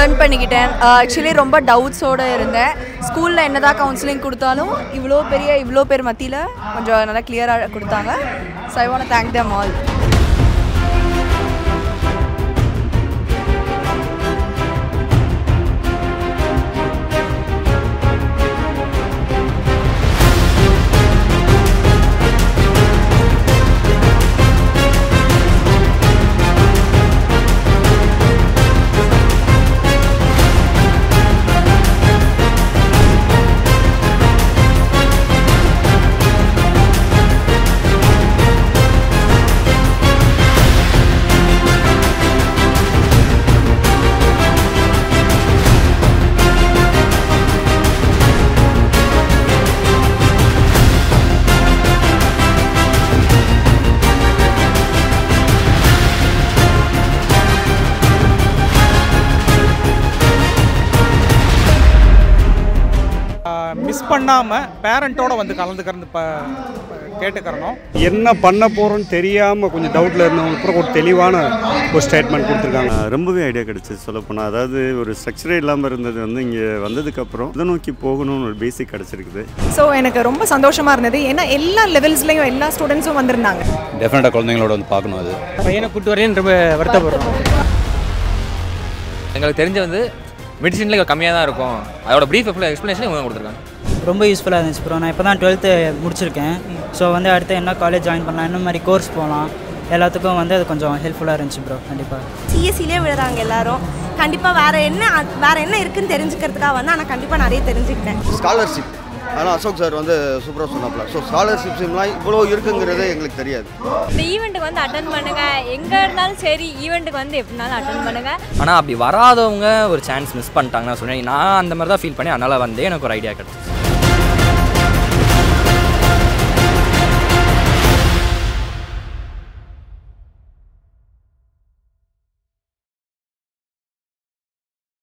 learn பண்ணிக்கிட்டேன் actually ரொம்ப டவுட்ஸோடு இருந்தேன் ஸ்கூலில் என்னதான் கவுன்சிலிங் கொடுத்தாலும் இவ்வளோ பெரிய இவ்வளோ பேர் மத்தியில் கொஞ்சம் நல்லா கிளியராக கொடுத்தாங்க so I want thank them all miss பண்ணாமல் பேரண்ட்டோட வந்து கலந்துக்கிறது இப்போ கேட்டுக்கிறணும் என்ன பண்ண போகிறோன்னு தெரியாமல் கொஞ்சம் டவுட்டில் இருந்தவங்களுக்கு கூட ஒரு தெளிவான ஒரு ஸ்டேட்மெண்ட் கொடுத்துருக்காங்க ஆஹ் ரொம்பவே ஐடியா கிடைச்சது சொல்லப்போனால் அதாவது ஒரு ஸ்ட்ரக்சரே இல்லாமல் இருந்தது வந்து இங்கே வந்ததுக்கப்புறம் இதை நோக்கி போகணும்னு ஒரு பேசிக் கிடச்சிருக்குது ஸோ எனக்கு ரொம்ப சந்தோஷமாக இருந்தது ஏன்னா எல்லா லெவல்ஸ்லேயும் எல்லா ஸ்டூடெண்ட்ஸும் வந்திருந்தாங்க டெஃபினட்டாக குழந்தைங்களோட வந்து பார்க்கணும் அது பையனை கூட்டு வரேன்னு ரொம்ப வருத்தப்படுறோம் எங்களுக்கு தெரிஞ்ச வந்து மெடிசினில் கம்மியாக தான் இருக்கும் அதோட ப்ரீஃப் எக்ஸ்ப்ளனேஷன் இவங்க கொடுத்துருக்காங்க ரொம்ப யூஸ்ஃபுல்லாக இருந்துச்சு ப்ரோ நான் இப்போ தான் டுவெல்த்து முடிச்சிருக்கேன் ஸோ வந்து அடுத்து என்ன காலேஜ் ஜாயின் பண்ணலாம் என்ன மாதிரி கோர்ஸ் போகலாம் எல்லாத்துக்கும் வந்து அது கொஞ்சம் ஹெல்ப்ஃபுல்லாக இருந்துச்சு ப்ரோ கண்டிப்பாக சிஎஸ்சிலே விழுறாங்க எல்லாரும் கண்டிப்பாக வேற என்ன அ- வேற என்ன இருக்குன்னு தெரிஞ்சுக்கிறதுக்காக வந்து ஆனால் கண்டிப்பாக நிறைய தெரிஞ்சுக்கிட்டேன் ஸ்காலர்ஷிப் ஆனால் அசோக் சார் வந்து சூப்பராக சொன்னாப்ல ஸோ ஸ்காலர்ஷிப்ஸ்லாம் இவ்வளோ இருக்குங்கிறதே எங்களுக்கு தெரியாது இந்த ஈவெண்ட்டுக்கு வந்து அட்டன் பண்ணுங்க எங்கே இருந்தாலும் சரி ஈவெண்ட்டுக்கு வந்து எப்படினாலும் அட்டன் பண்ணுங்க ஆனால் அப்படி வராதவங்க ஒரு சான்ஸ் மிஸ் பண்ணிட்டாங்கன்னா சொன்னேன் நான் அந்த மாதிரி தான் ஃபீல் பண்ணி அதனால் வந்து எனக்கு ஒரு ஐடியா கிடச்சிச்சு